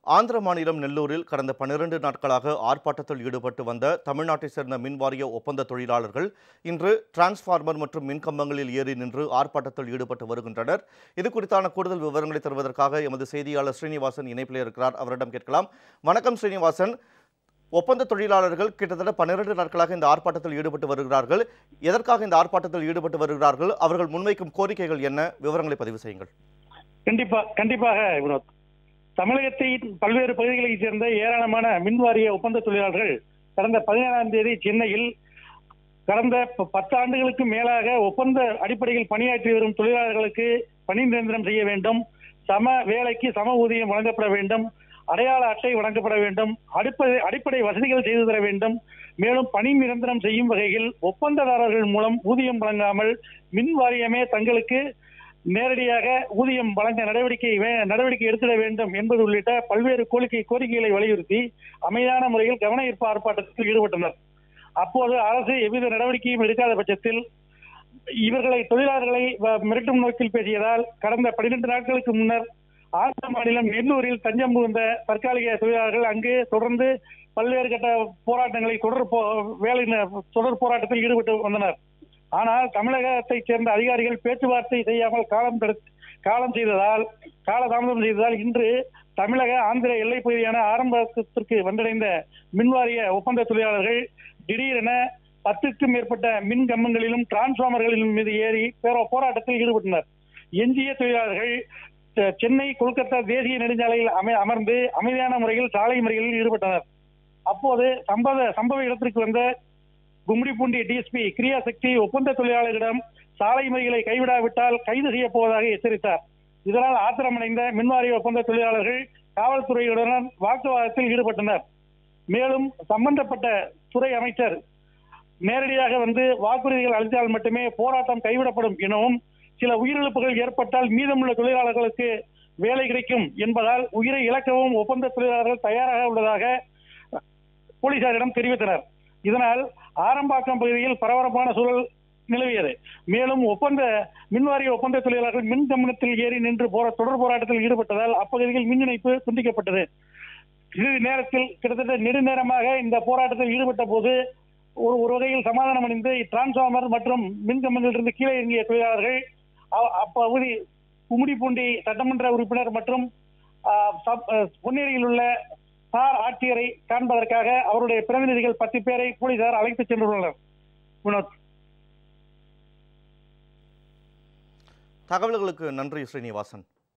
ஆந்திர மாநிலம் நெல்லூரில் கடந்த பன்னிரண்டு நாட்களாக ஆர்ப்பாட்டத்தில் ஈடுபட்டு வந்த தமிழ்நாட்டை சேர்ந்த மின்வாரிய ஒப்பந்த தொழிலாளர்கள் இன்று டிரான்ஸ்ஃபார்மர் மற்றும் மின்கம்பங்களில் ஏறி நின்று ஆர்ப்பாட்டத்தில் ஈடுபட்டு வருகின்றனர் இது குறித்தான கூடுதல் விவரங்களை தருவதற்காக எமது செய்தியாளர் ஸ்ரீனிவாசன் இணைப்பில் இருக்கிறார் அவரிடம் கேட்கலாம் வணக்கம் ஸ்ரீனிவாசன் ஒப்பந்த தொழிலாளர்கள் கிட்டத்தட்ட பன்னிரண்டு நாட்களாக இந்த ஆர்ப்பாட்டத்தில் ஈடுபட்டு வருகிறார்கள் எதற்காக இந்த ஆர்ப்பாட்டத்தில் ஈடுபட்டு வருகிறார்கள் அவர்கள் முன்வைக்கும் கோரிக்கைகள் என்ன விவரங்களை பதிவு செய்யுங்கள் கண்டிப்பா கண்டிப்பாக வினோத் தமிழகத்தின் பல்வேறு பகுதிகளைச் சேர்ந்த ஏராளமான மின்வாரிய ஒப்பந்த தொழிலாளர்கள் கடந்த பதினேழாம் தேதி சென்னையில் கடந்த ப- பத்து ஆண்டுகளுக்கு மேலாக ஒப்பந்த அடிப்படையில் பணியாற்றி வரும் தொழிலாளர்களுக்கு பணி நிரந்தரம் செய்ய வேண்டும் சம வேலைக்கு சம ஊதியம் வழங்கப்பட வேண்டும் அடையாள அட்டை வழங்கப்பட வேண்டும் அடிப்படை அடிப்படை வசதிகள் செய்து தர வேண்டும் மேலும் பணி நிரந்தரம் செய்யும் வகையில் ஒப்பந்ததாரர்கள் மூலம் ஊதியம் வழங்காமல் மின் வாரியமே தங்களுக்கு நேரடியாக ஊதியம் வழங்க நடவடிக்கை வே- நடவடிக்கை எடுத்திட வேண்டும் என்பது உள்ளிட்ட பல்வேறு கோரிக்கை கோரிக்கைகளை வலியுறுத்தி அமைதியான முறையில் கவன ஈர்ப்பு ஆர்ப்பாட்டத்தில் ஈடுபட்டனர் அப்போது அரசு எவ்வித நடவடிக்கையும் எடுக்காத பட்சத்தில் இவர்களை தொழிலாளர்களை வ- மிரட்டும் நோக்கில் பேசியதால் கடந்த பன்னிரண்டு நாட்களுக்கு முன்னர் ஆந்திர மாநிலம் நெல்லூரில் தஞ்சம் புகுந்த தற்காலிக தொழிலாளர்கள் அங்கு தொடர்ந்து பல்வேறு கட்ட போராட்டங்களை தொடர் போ- வேலை ந- தொடர் போராட்டத்தில் ஈடுபட்டு வந்தனர் ஆனால் தமிழகத்தைச் சேர்ந்த அதிகாரிகள் பேச்சுவார்த்தை செய்யாமல் காலம் தடுத்து காலம் செய்ததால் காலதாமதம் செய்ததால் இன்று தமிழக ஆந்திர எல்லைப் பகுதியான ஆரம்பத்திற்கு வந்தடைந்த மின்வாரிய ஒப்பந்த தொழிலாளர்கள் திடீரென பத்துக்கும் மேற்பட்ட மின் கம்பங்களிலும் டிரான்ஸ்பார்மர்களிலும் மீது ஏறி பேர- போராட்டத்தில் ஈடுபட்டனர் எஞ்சிய தொழிலாளர்கள் செ- சென்னை கொல்கத்தா தேசிய நெடுஞ்சாலையில் அமை அமர்ந்து அமைதியான முறையில் சாலை மறியலில் ஈடுபட்டனர் அப்போது சம்பவ சம்பவ இடத்திற்கு வந்த கும்மிடிப்பூண்டி டிஎஸ்பி கிரியாசக்தி ஒப்பந்த தொழிலாளர்களிடம் சாலை மறியலை கைவிடாவிட்டால் கைது செய்யப் போவதாக எச்சரித்தார் இதனால் ஆத்திரமடைந்த மின்வாரிய ஒப்பந்த தொழிலாளர்கள் காவல்துறையுடன் வாக்குவாதத்தில் ஈடுபட்டனர் மேலும் சம்பந்தப்பட்ட துறை அமைச்சர் நேரடியாக வந்து வாக்குறுதிகள் அளித்தால் மட்டுமே போராட்டம் கைவிடப்படும் எனவும் சில உயிரிழப்புகள் ஏற்பட்டால் மீதமுள்ள தொழிலாளர்களுக்கு வேலை கிடைக்கும் என்பதால் உயிரை இழக்கவும் ஒப்பந்த தொழிலாளர்கள் தயாராக உள்ளதாக போலீசாரிடம் தெரிவித்தனர் இதனால் ஆரம்பாக்கம் பகுதியில் பரபரப்பான சூழல் நிலவியது மேலும் ஒப்பந்த மின்வாரிய ஒப்பந்த தொழிலாளர்கள் மின் கம்பனத்தில் ஏறி நின்று போரா தொடர் போராட்டத்தில் ஈடுபட்டதால் அப்பகுதியில் மின் இணைப்பு துண்டிக்கப்பட்டது சிறிது நேரத்தில் கிட்டத்தட்ட நெடுநேரமாக இந்த போராட்டத்தில் ஈடுபட்ட போது ஒரு ஒரு வகையில் சமாதானம் அடைந்து டிரான்ஸ்பார்மர் மற்றும் மின் கம்பங்களிலிருந்து கீழே இறங்கிய தொழிலாளர்கள் அ- அப்பகுதி கும்மிடிப்பூண்டி சட்டமன்ற உறுப்பினர் மற்றும் ஆ, சப்- அ, பொன்னேரியில் உள்ள சார் ஆட்சியரை காண்பதற்காக அவருடைய பிரதிநிதிகள் பத்து பேரை போலீசார் அழைத்துச் சென்றுள்ளனர் வினோத் தகவல்களுக்கு நன்றி ஸ்ரீனிவாசன்